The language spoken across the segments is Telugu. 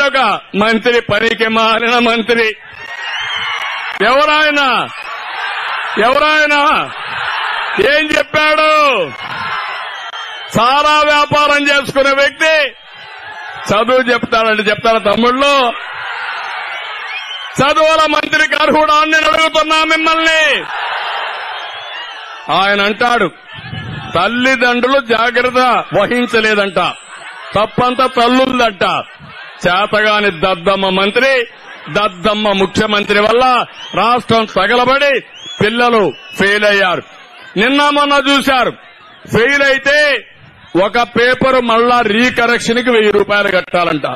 ఒక మంత్రి పనికి మారిన మంత్రి ఎవరాయన ఎవరాయన ఏం చెప్పాడు సారా వ్యాపారం చేసుకునే వ్యక్తి చదువు చెప్తాడంటే చెప్తారా తమ్ముళ్ళు చదువుల మంత్రికి అర్హుడా అని నేను అడుగుతున్నా మిమ్మల్ని ఆయన అంటాడు తల్లిదండ్రులు జాగ్రత్త వహించలేదంట తప్పంతా తల్లుందంట చేతగాని దద్దమ్మ మంత్రి దద్దమ్మ ముఖ్యమంత్రి వల్ల రాష్ట్రం తగలబడి పిల్లలు ఫెయిల్ అయ్యారు నిన్న మొన్న చూశారు ఫెయిల్ అయితే ఒక పేపర్ మళ్ళా రీకరెక్షన్ కి వెయ్యి రూపాయలు కట్టాలంట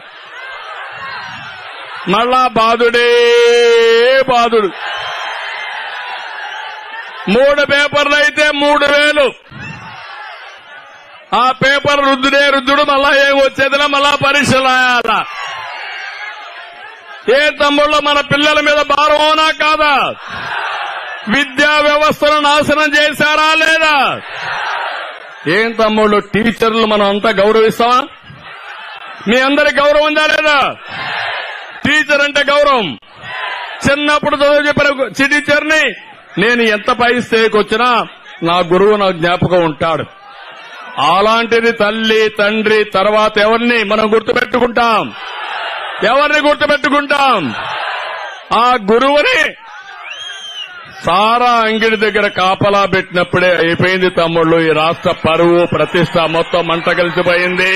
మళ్ళా బాధుడే బాధుడు మూడు పేపర్లు అయితే మూడు వేలు ఆ పేపర్ రుద్దుడే రుద్దుడు మళ్ళా ఏం వచ్చేదిలా మళ్ళా పరీక్షలు రాయాలా ఏ తమ్ముళ్ళు మన పిల్లల మీద భారం అవునా కాదా విద్యా వ్యవస్థను నాశనం చేశారా లేదా ఏం తమ్ముళ్ళు టీచర్లు మనం అంతా గౌరవిస్తామా మీ అందరి గౌరవం ఉందా లేదా టీచర్ అంటే గౌరవం చిన్నప్పుడు చదువు చెప్పిన టీచర్ని నేను ఎంత పై స్థాయికి వచ్చినా నా గురువు నా జ్ఞాపకం ఉంటాడు అలాంటిది తల్లి తండ్రి తర్వాత ఎవరిని మనం గుర్తుపెట్టుకుంటాం ఎవరిని గుర్తుపెట్టుకుంటాం ఆ గురువుని సారా అంగిడి దగ్గర కాపలా పెట్టినప్పుడే అయిపోయింది తమ్ముళ్ళు ఈ రాష్ట్ర పరువు ప్రతిష్ట మొత్తం మంట కలిసిపోయింది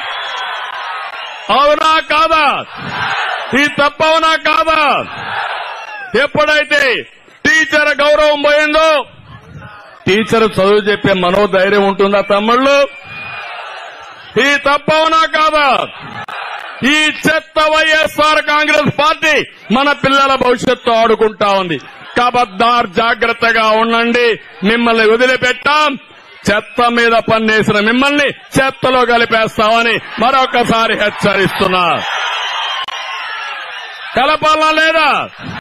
అవునా కాదా ఈ తప్పవునా కాదా ఎప్పుడైతే టీచర్ గౌరవం పోయిందో టీచర్ చదువు చెప్పే మనోధైర్యం ఉంటుందా తమ్ముళ్ళు ఈ తప్పవునా కాదా ఈ చెత్త వైఎస్ఆర్ కాంగ్రెస్ పార్టీ మన పిల్లల భవిష్యత్తు ఆడుకుంటా ఉంది కబద్దార్ జాగ్రత్తగా ఉండండి మిమ్మల్ని వదిలిపెట్టాం చెత్త మీద పన్నేసిన మిమ్మల్ని చెత్తలో కలిపేస్తామని మరొకసారి హెచ్చరిస్తున్నా కలపాలా లేదా